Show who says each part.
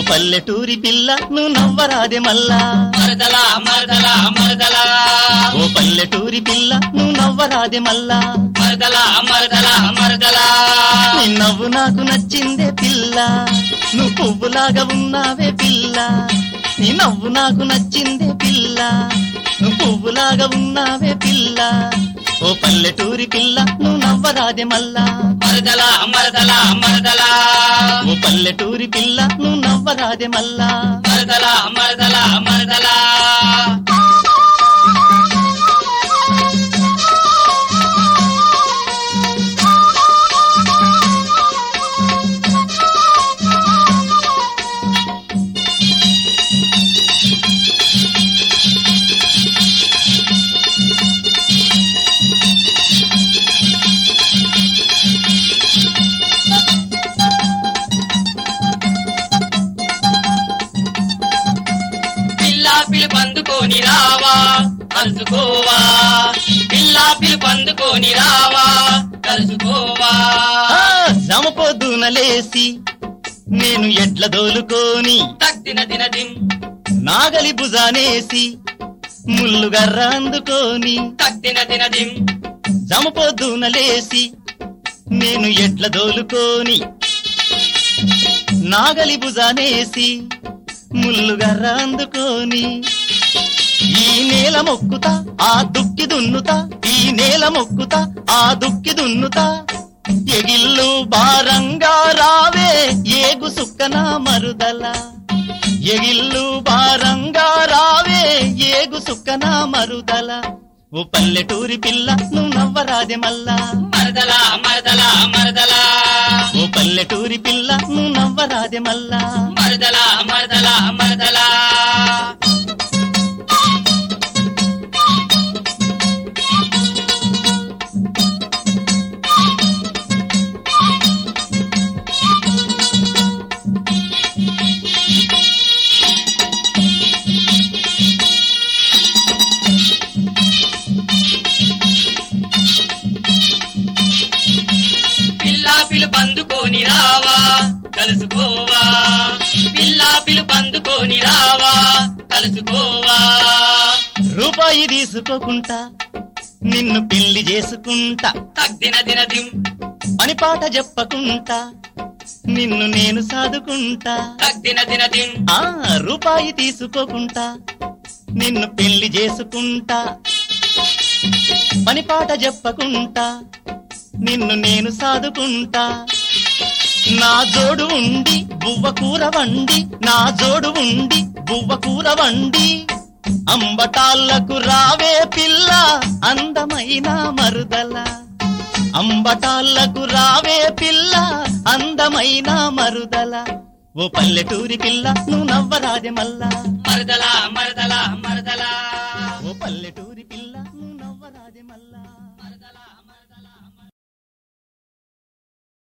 Speaker 1: పల్లెటూరి పిల్ల నువ్వు నవ్వరాదే మల్లా
Speaker 2: మరదలా మరదలా మరదలా
Speaker 1: ఓ పల్లెటూరి పిల్ల నువ్వు నవ్వరాదే మల్లా
Speaker 2: మరదలా మరదలా మరదలా
Speaker 1: నీ నవ్వు నాకు నచ్చిందే పిల్ల నువ్వు పువ్వులాగా ఉన్నావే పిల్ల నీ నవ్వు నాకు నచ్చిందే పిల్ల నువ్వు పువ్వులాగా ఉన్నావే పిల్ల ఓ పల్లెటూరి పిల్ల నువ్వు నవ్వరాదే మల్లా
Speaker 2: మరదలా మరదలా మరదలా
Speaker 1: ఓ పల్లెటూరి పిల్ల నువ్వు నవ్వరాదే మల్లా
Speaker 2: మరదలా మరదలా మరదలా పిల్లా పిలుపందుకొని రావా కలుసుకోవా పిల్లా పిలుపందుకొని రావా కలుసుకోవా
Speaker 1: ఆ, జమపొద్దున లేసి నేను ఎట్ల దోలుకోని
Speaker 2: తక్తిన దినదిం
Speaker 1: నాగలి భుజానేసి ముల్లుగర్ర అందుకోని
Speaker 2: తక్తిన దినదిం
Speaker 1: జమపొద్దున లేసి నేను ఎట్ల దోలుకోని నాగలి భుజానేసి ముల్లుగర్ర అందుకోని ఈ నేల మొక్కుతా ఆ దుక్కి దున్నుతా ఈ నేల మొక్కుతా ఆ దుక్కి దున్నుతా ఎగిల్లు భారంగా రావే ఏగు సుక్కన మరుదల ఎగిల్లు భారంగా రావే ఏగు సుక్కన మరుదల ఓ పల్లెటూరి పిల్ల నువ్వు నవ్వరాదే మల్లా
Speaker 2: మరదలా మరదలా మరదలా
Speaker 1: ఓ పల్లెటూరి పిల్ల నువ్వు నవ్వరాదే మల్లా
Speaker 2: మరదలా మరదలా మరదలా పిల్లా పిలుపందుకొని రావా కలుసుకోవా పిల్లా పిలుపందుకొని రావా కలుసుకోవా
Speaker 1: రూపాయి తీసుకోకుంటా నిన్ను పెళ్లి చేసుకుంటా
Speaker 2: తగ్గిన దినదిం
Speaker 1: పని పాట చెప్పకుంటా నిన్ను నేను సాదుకుంటా
Speaker 2: తగ్గిన దినదిం
Speaker 1: ఆ రూపాయి తీసుకోకుంటా నిన్ను పెళ్లి చేసుకుంటా పని పాట చెప్పకుంటా నిన్ను నేను సాదుకుంటా నా జోడు ఉండి బువ్వ కూర వండి నా జోడు ఉండి బువ్వ కూర వండి అంబటాళ్లకు రావే పిల్ల అందమైన మరుదల అంబటాళ్లకు రావే పిల్ల అందమైన మరుదల ఓ పల్లెటూరి పిల్ల నువ్వు నవ్వరాజే మల్లా
Speaker 2: మరదలా మరదలా మరదలా
Speaker 1: ఓ పల్లెటూరి